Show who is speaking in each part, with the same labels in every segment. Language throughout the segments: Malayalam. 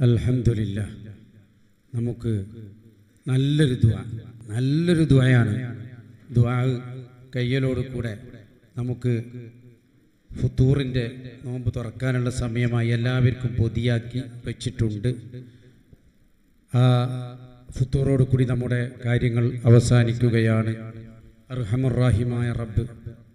Speaker 1: അൽഹംദുലില്ല നമുക്ക് നല്ലൊരു ദ്വ നല്ലൊരു ദ്വയാണ് ദ്വാ കയ്യലോട് കൂടെ നമുക്ക് ഫുത്തൂറിൻ്റെ നോമ്പ് തുറക്കാനുള്ള സമയമായി എല്ലാവർക്കും പൊതിയാക്കി വെച്ചിട്ടുണ്ട് ആ ഫുത്തൂറോട് കൂടി നമ്മുടെ കാര്യങ്ങൾ അവസാനിക്കുകയാണ് അർഹമുറാഹിമായ റബ്ബ്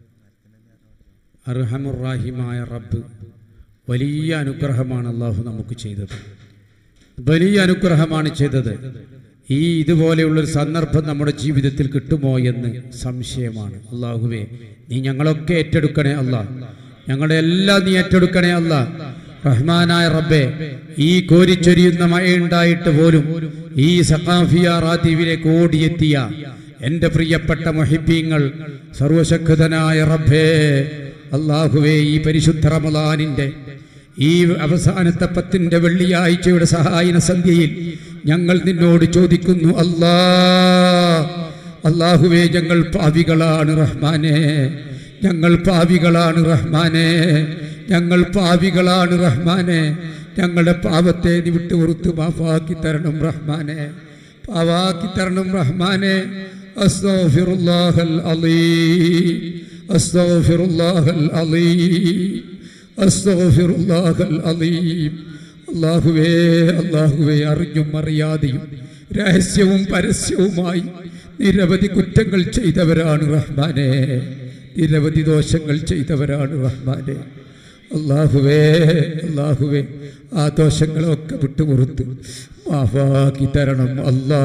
Speaker 1: അർഹമുറാഹിമായ റബ്ബ് വലിയ അനുഗ്രഹമാണ് അള്ളാഹു നമുക്ക് ചെയ്തത് വലിയ അനുഗ്രഹമാണ് ചെയ്തത് ഈ ഇതുപോലെയുള്ളൊരു സന്ദർഭം നമ്മുടെ ജീവിതത്തിൽ കിട്ടുമോ എന്ന് സംശയമാണ് അള്ളാഹുവേ നീ ഞങ്ങളൊക്കെ ഏറ്റെടുക്കണേ അല്ല ഞങ്ങളുടെ എല്ലാം നീ ഏറ്റെടുക്കണേ അല്ല റഹ്മാനായ റബ്ബെ ഈ കോരിച്ചൊരിയുന്ന മഴയുണ്ടായിട്ട് പോലും ഈ സഖാഫിയ റാത്തീവിലേക്ക് ഓടിയെത്തിയ എന്റെ പ്രിയപ്പെട്ട മൊഹിബീങ്ങൾ സർവശക്തനായ റബ്ബേ അള്ളാഹുവേ ഈ പരിശുദ്ധ റമദാനിന്റെ ഈ അവസാനത്തെ പത്തിന്റെ വെള്ളിയാഴ്ചയുടെ സഹായന സന്ധ്യയിൽ ഞങ്ങൾ നിന്നോട് ചോദിക്കുന്നു അല്ലാ അള്ളാഹുവേ ഞങ്ങൾ പാവികളാണ് റഹ്മാനെ ഞങ്ങൾ പാവികളാണ് റഹ്മാനെ ഞങ്ങൾ പാവികളാണ് റഹ്മാനെ ഞങ്ങളുടെ പാപത്തെ നീ വിട്ടു പുറത്ത് മാഫാക്കി തരണം റഹ്മാനെ പാവാക്കി തരണം റഹ്മാനെ അസ്തഗ്ഫിറുല്ലാഹൽ അലീം അസ്തഗ്ഫിറുല്ലാഹൽ അലീം അസ്തഗ്ഫിറുല്ലാഹൽ അലീം അല്ലാഹുവേ അല്ലാഹുവേ അറിഞ്ഞും അറിയാതെയും രഹസ്യവും പരസ്യവുമായി നിരവധി കുറ്റങ്ങൾ ചെയ്തവരാണ് റഹ്മാനെ നിരവധി ദോഷങ്ങൾ ചെയ്തവരാണ് റഹ്മാനെ അള്ളാഹുവേ അള്ളാഹുവേ ആ ദോഷങ്ങളൊക്കെ വിട്ടുപുറത്ത് മാഫാക്കി തരണം അല്ലാ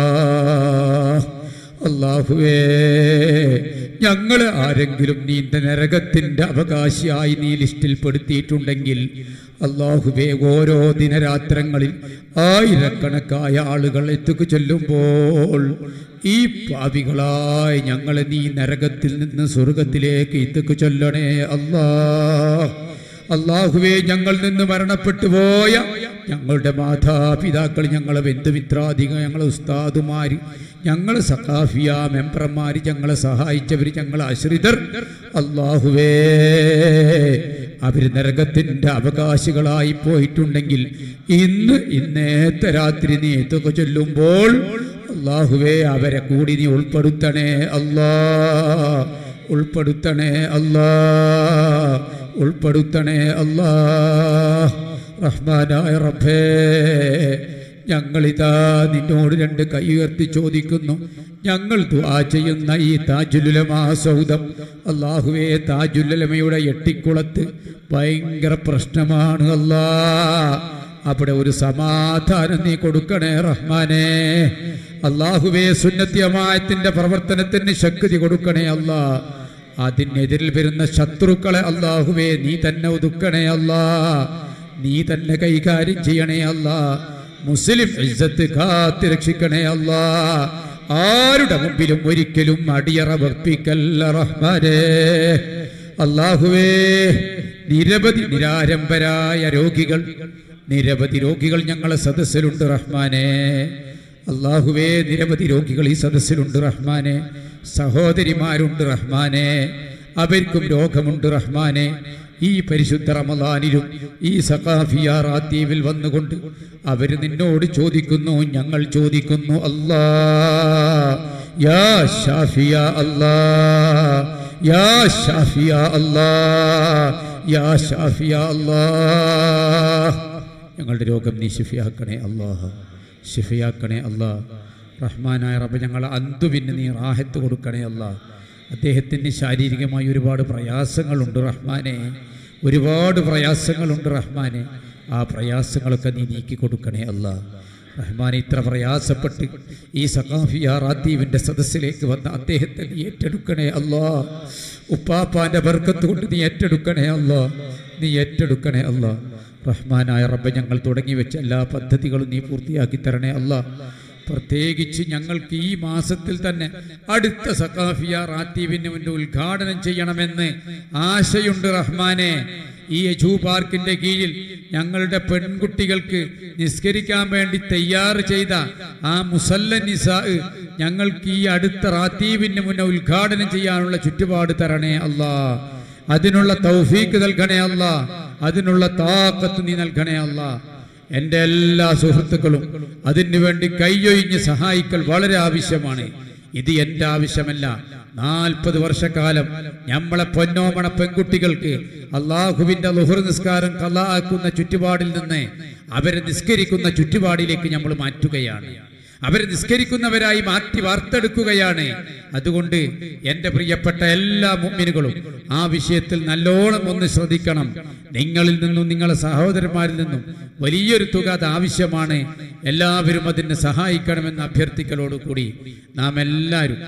Speaker 1: അള്ളാഹുവേ ഞങ്ങൾ ആരെങ്കിലും നീന്ത നരകത്തിന്റെ അവകാശിയായി നീ ലിസ്റ്റിൽ പെടുത്തിയിട്ടുണ്ടെങ്കിൽ അള്ളാഹുവേ ഓരോ ദിനരാത്രങ്ങളിൽ ആയിരക്കണക്കായ ആളുകൾ എത്തുക ചൊല്ലുമ്പോൾ ഈ പാപികളായി ഞങ്ങളെ നീ നരകത്തിൽ നിന്ന് സ്വർഗത്തിലേക്ക് എത്തുക ചൊല്ലണേ അല്ലാ അള്ളാഹുവേ ഞങ്ങൾ നിന്ന് മരണപ്പെട്ടു പോയ ഞങ്ങളുടെ മാതാപിതാക്കൾ ഞങ്ങളെ ബന്ധുമിത്രാധികം ഞങ്ങളെ ഉസ്താദുമാര് ഞങ്ങളെ സഖാഫിയ മെമ്പർമാര് ഞങ്ങളെ സഹായിച്ചവർ ഞങ്ങളെ അശ്രിതർ അള്ളാഹുവേ അവര് നരകത്തിന്റെ അവകാശികളായി പോയിട്ടുണ്ടെങ്കിൽ ഇന്ന് ഇന്നേത്തെ രാത്രി നീ എത്തുക ചൊല്ലുമ്പോൾ അള്ളാഹുവേ അവരെ കൂടി നീ ഉൾപ്പെടുത്തണേ അല്ലാ ഉൾപ്പെടുത്തണേ അല്ലാ ഉൾപ്പെടുത്തണേ അല്ലാ റഹ്മാനായ റബ്ബേ ഞങ്ങളിതാ നിന്നോട് രണ്ട് കൈ ഉയർത്തി ചോദിക്കുന്നു ഞങ്ങൾ ദുആ ചെയ്യുന്ന ഈ താജുലുലമാ സൗദം അള്ളാഹുവേ താജുലുലമയുടെ എട്ടിക്കുളത്ത് ഭയങ്കര പ്രശ്നമാണ് അല്ലാ അവിടെ ഒരു സമാധാനം നീ കൊടുക്കണേ റഹ്മാനെ അള്ളാഹുവേ സുന്നത്യമായത്തിന്റെ പ്രവർത്തനത്തിന് ശക്തി കൊടുക്കണേ അല്ലാ അതിനെതിരിൽ വരുന്ന ശത്രുക്കളെ അള്ളാഹുവേ നീ തന്നെ ഒതുക്കണേ അല്ലാ നീ തന്നെ കൈകാര്യം ചെയ്യണേ അല്ലാ മുസ്ലിം ഇജ്ജത്ത് കാത്തി രക്ഷിക്കണേ അല്ലാ ആരുടെ മുമ്പിലും ഒരിക്കലും അടിയറ വർപ്പിക്കല്ല റഹ്മാനേ അള്ളാഹുവേ നിരവധി നിരാരംഭരായ രോഗികൾ നിരവധി രോഗികൾ ഞങ്ങളെ സദസ്സിലുണ്ട് റഹ്മാനെ അള്ളാഹുവേ നിരവധി രോഗികൾ ഈ സദസ്സിലുണ്ട് റഹ്മാനെ സഹോദരിമാരുണ്ട് റഹ്മാനെ അവർക്കും രോഗമുണ്ട് റഹ്മാനെ ഈ പരിശുദ്ധ റമദാനിലും ഈ സഖാഫിയ റാത്തീവിൽ വന്നുകൊണ്ട് അവർ നിന്നോട് ചോദിക്കുന്നു ഞങ്ങൾ ചോദിക്കുന്നു അല്ലാ യാ ഷാഫിയ അല്ലാ യാ ഷാഫിയ അല്ലാ യാ ഷാഫിയ അല്ലാ ഞങ്ങളുടെ രോഗം നീ ശിഫിയാക്കണേ അല്ലാഹ് ശിഫിയാക്കണേ അല്ലാ റഹ്മാനായ റബ്ബ് ഞങ്ങളെ അന്തുവിന് നീ റാഹത്ത് കൊടുക്കണേ അല്ലാ അദ്ദേഹത്തിന് ശാരീരികമായി ഒരുപാട് പ്രയാസങ്ങളുണ്ട് റഹ്മാനെ ഒരുപാട് പ്രയാസങ്ങളുണ്ട് റഹ്മാനെ ആ പ്രയാസങ്ങളൊക്കെ നീ നീക്കി കൊടുക്കണേ അല്ലാ റഹ്മാൻ ഇത്ര പ്രയാസപ്പെട്ട് ഈ സഖാഫിയ റാത്തീവിന്റെ സദസ്സിലേക്ക് വന്ന അദ്ദേഹത്തെ നീ ഏറ്റെടുക്കണേ അല്ലാ ഉപ്പാപ്പാന്റെ ബർക്കത്ത് കൊണ്ട് നീ ഏറ്റെടുക്കണേ അല്ലാ നീ ഏറ്റെടുക്കണേ അല്ലാ റഹ്മാനായ റബ്ബ ഞങ്ങൾ തുടങ്ങി വെച്ച എല്ലാ പദ്ധതികളും നീ പൂർത്തിയാക്കി തരണേ അല്ലാ പ്രത്യേകിച്ച് ഞങ്ങൾക്ക് ഈ മാസത്തിൽ തന്നെ അടുത്ത സഖാഫിയ റാത്തീവിന് മുന്നിൽ ഉദ്ഘാടനം ചെയ്യണമെന്ന് ആശയുണ്ട് റഹ്മാനെ ഈ യജൂ പാർക്കിന്റെ കീഴിൽ ഞങ്ങളുടെ പെൺകുട്ടികൾക്ക് നിസ്കരിക്കാൻ വേണ്ടി തയ്യാർ ചെയ്ത ആ മുസല്ല നിസാ ഞങ്ങൾക്ക് ഈ അടുത്ത റാത്തീവിന് മുന്നേ ഉദ്ഘാടനം ചെയ്യാനുള്ള ചുറ്റുപാട് തരണേ അല്ലാ അതിനുള്ള തൗഫീക്ക് നൽകണേ അല്ല അതിനുള്ള താക്കത്ത് നീ നൽകണേ അല്ല എൻ്റെ എല്ലാ സുഹൃത്തുക്കളും അതിനു വേണ്ടി കൈയൊഴിഞ്ഞ് സഹായിക്കൽ വളരെ ആവശ്യമാണ് ഇത് എൻ്റെ ആവശ്യമല്ല നാൽപ്പത് വർഷക്കാലം നമ്മളെ പൊന്നോമണ പെൺകുട്ടികൾക്ക് അള്ളാഹുവിന്റെ ലുഹർ നിസ്കാരം കലാക്കുന്ന ചുറ്റുപാടിൽ നിന്ന് അവരെ നിസ്കരിക്കുന്ന ചുറ്റുപാടിലേക്ക് നമ്മൾ മാറ്റുകയാണ് അവരെ നിസ്കരിക്കുന്നവരായി മാറ്റി വാർത്തെടുക്കുകയാണ് അതുകൊണ്ട് എൻ്റെ പ്രിയപ്പെട്ട എല്ലാ മുമ്മിനുകളും ആ വിഷയത്തിൽ നല്ലോണം ഒന്ന് ശ്രദ്ധിക്കണം നിങ്ങളിൽ നിന്നും നിങ്ങളെ സഹോദരന്മാരിൽ നിന്നും വലിയൊരു തുക അത് ആവശ്യമാണ് എല്ലാവരും അതിനെ സഹായിക്കണമെന്ന് അഭ്യർത്ഥിക്കലോടുകൂടി നാം എല്ലാവരും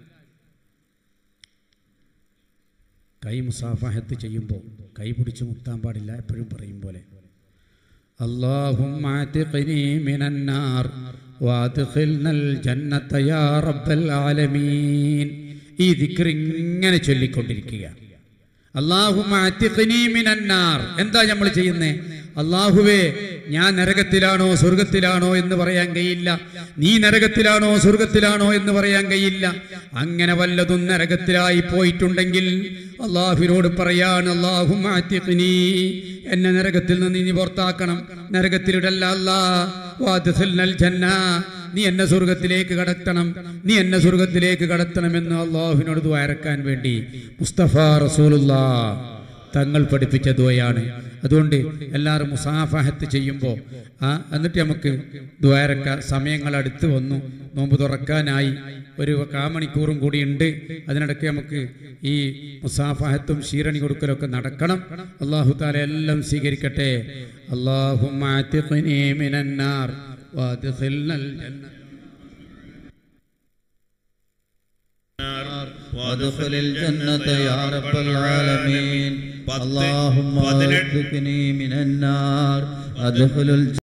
Speaker 1: കൈ മുസാഫഹത്ത് ചെയ്യുമ്പോൾ കൈ പിടിച്ച് മുത്താൻ പാടില്ല എപ്പോഴും പറയും പോലെ اللهم اعتقني من النار وادخلنا الجنة يا رب العالمين ഈ ദിക്ർ ഇങ്ങനെ ചൊല്ലിക്കൊണ്ടിരിക്കുക അള്ളാഹുമ്മ അത്തിഖ്നി മിനന്നാർ എന്താ നമ്മൾ ചെയ്യുന്നേ അള്ളാഹുവേ ഞാൻ നരകത്തിലാണോ സ്വർഗത്തിലാണോ എന്ന് പറയാൻ കഴിയില്ല നീ നരകത്തിലാണോ സ്വർഗത്തിലാണോ എന്ന് പറയാൻ കഴിയില്ല അങ്ങനെ വല്ലതും നരകത്തിലായി പോയിട്ടുണ്ടെങ്കിൽ അള്ളാഹുവിനോട് പറയാണ് അള്ളാഹുമ്മ അത്തിഖ്നി എന്നെ നരകത്തിൽ നിന്ന് നീ പുറത്താക്കണം നരകത്തിലിടല്ല അല്ലാ വാദ്ഖിൽനൽ ജന്ന നീ എന്നെ സ്വർഗത്തിലേക്ക് കടത്തണം നീ എന്നെ സ്വർഗത്തിലേക്ക് കടത്തണമെന്ന് അള്ളാഹുവിനോട് ദ്വാരക്കാൻ വേണ്ടി മുസ്തഫ റസൂലുള്ള തങ്ങൾ പഠിപ്പിച്ച ദ്വയാണ് അതുകൊണ്ട് എല്ലാവരും മുസാഫഹത്ത് ചെയ്യുമ്പോൾ ആ എന്നിട്ട് നമുക്ക് ദ്വാരക്ക സമയങ്ങൾ അടുത്ത് വന്നു നോമ്പ് തുറക്കാനായി ഒരു കാമണിക്കൂറും കൂടി ഉണ്ട് അതിനിടയ്ക്ക് നമുക്ക് ഈ മുസാഫഹത്തും ക്ഷീരണി കൊടുക്കലൊക്കെ നടക്കണം അള്ളാഹു താല എല്ലാം സ്വീകരിക്കട്ടെ അള്ളാഹു
Speaker 2: وادخل الجنة يا رب العالمين اللهم
Speaker 3: പതിനെട്ട്
Speaker 2: ارزقني من النار ادخل الجنة